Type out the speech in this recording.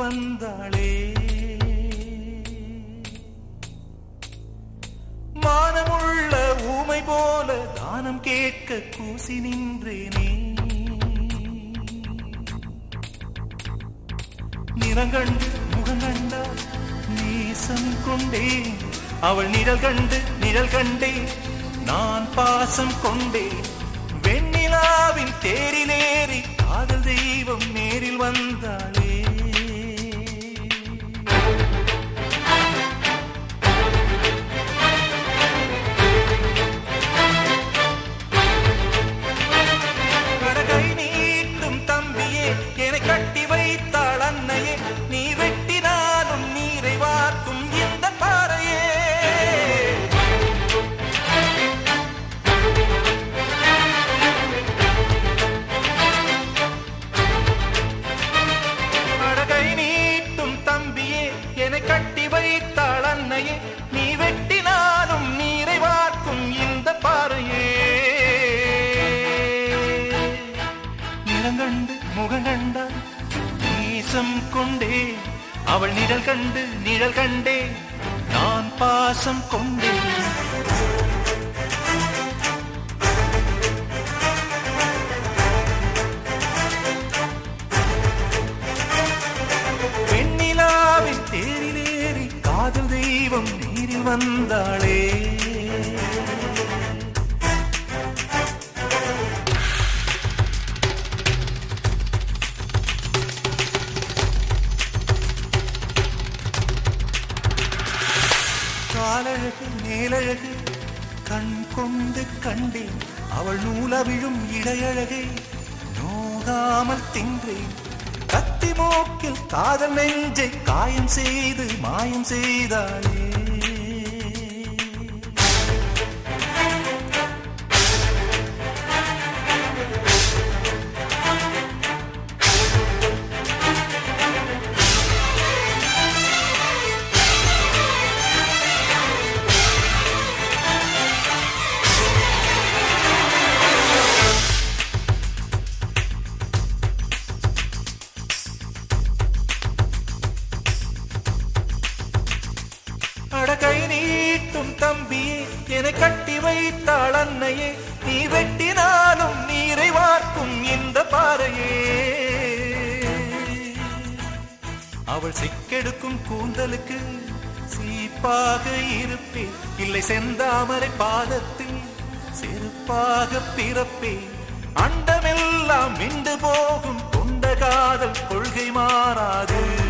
வந்தாளே மானமுள்ள ஊமை போல தானம் கேட்க கூசி நின்றேனே நிறங்கண்டு முகங்கண்டா நேசம் கொண்டேன் அவள் நிழல் கண்டு நிழல் கண்டேன் நான் பாசம் கொண்டேன் வெண்ணிலாவின் தேரிலேறி காதல் தெய்வம் நேரில் வந்தாளே கடகை நீட்டும் தம்பியே என்னை கட்டி வைத்தாள் அன்னையே நீ வெட்டினாலும் நீரை வார்க்கும் இந்த பாறையே அழகை நீட்டும் தம்பியே என்னை கட்டி வைத்தாள் அன்னையே நீ வெட்டினாலும் நீரை வார்க்கும் இந்த பாறையே நிறங்கண்டு முகங்கண்டா நேசம் கொண்டே அவள் நிழல் கண்டு நிழல் கண்டே நான் பாசம் கொண்டேன் வெண்ணிலாவின் தேரிலேறி காதல் தெய்வம் நீரில் வந்தாளே காலழகு மேலழகு கண் கொண்டு கண்டேன் அவள் நூலவிழும் இடையழகை நோகாமல் தின்றேன் கத்தி மூக்கில் காதல் நெஞ்சை காயம் செய்து மாயம் செய்தாளே அடகை நீட்டும் தம்பியே என்னை கட்டி வைத்தாள் அன்னையே நீ வெட்டினாலும் நீரை வார்க்கும் இந்த பாறையே அவள் சிக்கெடுக்கும் கூந்தலுக்கு சீப்பாக இருப்பேன் இல்லை செந்தாமரை பாதத்தில் செருப்பாக பிறப்பேன் அண்டமெல்லாம் மிண்டு போகும் கொண்ட காதல் கொள்கை மாறாது